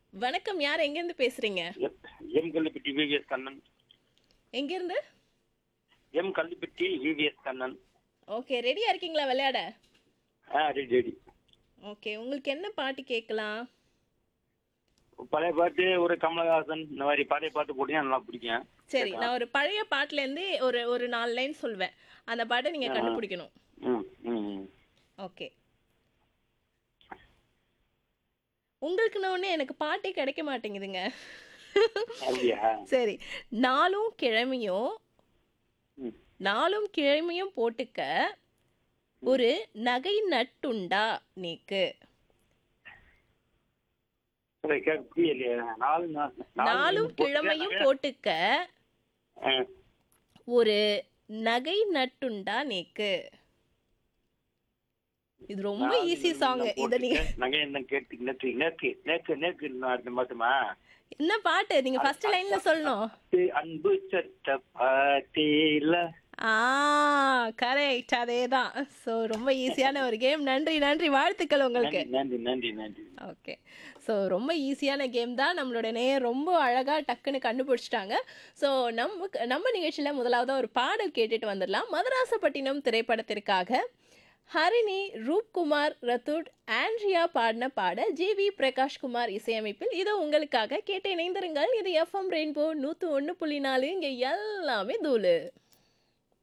வணக்கம் யார் எங்கேருந்து பேசுறீங்க எம் கல்லுப்பட்டி விவிஎஸ் கண்ணன் எங்கேருந்து எம் கல்லுப்பட்டி விவிஎஸ் கண்ணன் ஓகே ரெடியா இருக்கீங்களா விளையாட ஆ ரெடி ரெடி ஓகே உங்களுக்கு என்ன பாட்டு கேட்கலாம் பழைய பாட்டு ஒரு கமலஹாசன் இந்த மாதிரி பழைய பாட்டு போட்டீங்கன்னா நல்லா பிடிக்கும் சரி நான் ஒரு பழைய பாட்டுலேருந்து ஒரு ஒரு நாலு லைன் சொல்வேன் அந்த பாட்டை நீங்கள் கண்டுபிடிக்கணும் ம் ம் ம். ஓகே உங்களுக்குன்னு ஒன்று எனக்கு பாட்டே கிடைக்க மாட்டேங்குதுங்க அப்படியா சரி நாளும் கிழமையும் ம் நாளும் கிழமையும் போட்டுக்க ஒரு நகை நட்டுண்டா நீக்கு சரி, கேட்க புரியலையே நாலு நா- நாலு நாளும் போட்டு கிழமையும் நகை- போட்டுக்க ஆ, ஒரு நகை நட்டுண்டா நீக்கு இது ரொம்ப நாலு ஈஸி சாங் நகை இதை நீங்க போட்டுக்க, நகை என்ன கேட்டு நேற்று நேற்று நேற்று நேற்று அடுத்த மாசமா என்ன பாட்டு நீங்க ஃபர்ஸ்ட் லைன்ல சொல்லணும் அன்பு சட்ட பாட்டேல ஆ கரெக்ட் அதேதான் ஸோ ரொம்ப ஈஸியான ஒரு கேம் நன்றி நன்றி வாழ்த்துக்கள் உங்களுக்கு நன்றி நன்றி நன்றி ஓகே ஸோ ரொம்ப ஈஸியான கேம் தான் நம்மளோட நேயர் ரொம்ப அழகாக டக்குன்னு கண்டுபிடிச்சிட்டாங்க ஸோ நம்ம நம்ம நிகழ்ச்சியில் முதலாவது ஒரு பாடல் கேட்டுட்டு வந்துடலாம் மதராசப்பட்டினம் திரைப்படத்திற்காக ஹரிணி ரூப்குமார் ரத்தூட் ஆண்ட்ரியா பாடின பாட ஜி வி பிரகாஷ்குமார் இசையமைப்பில் இது உங்களுக்காக கேட்டு இணைந்திருங்கள் இது எஃப்எம் ரெயின்போ நூற்று ஒன்று புள்ளி நாலு இங்கே எல்லாமே தூளு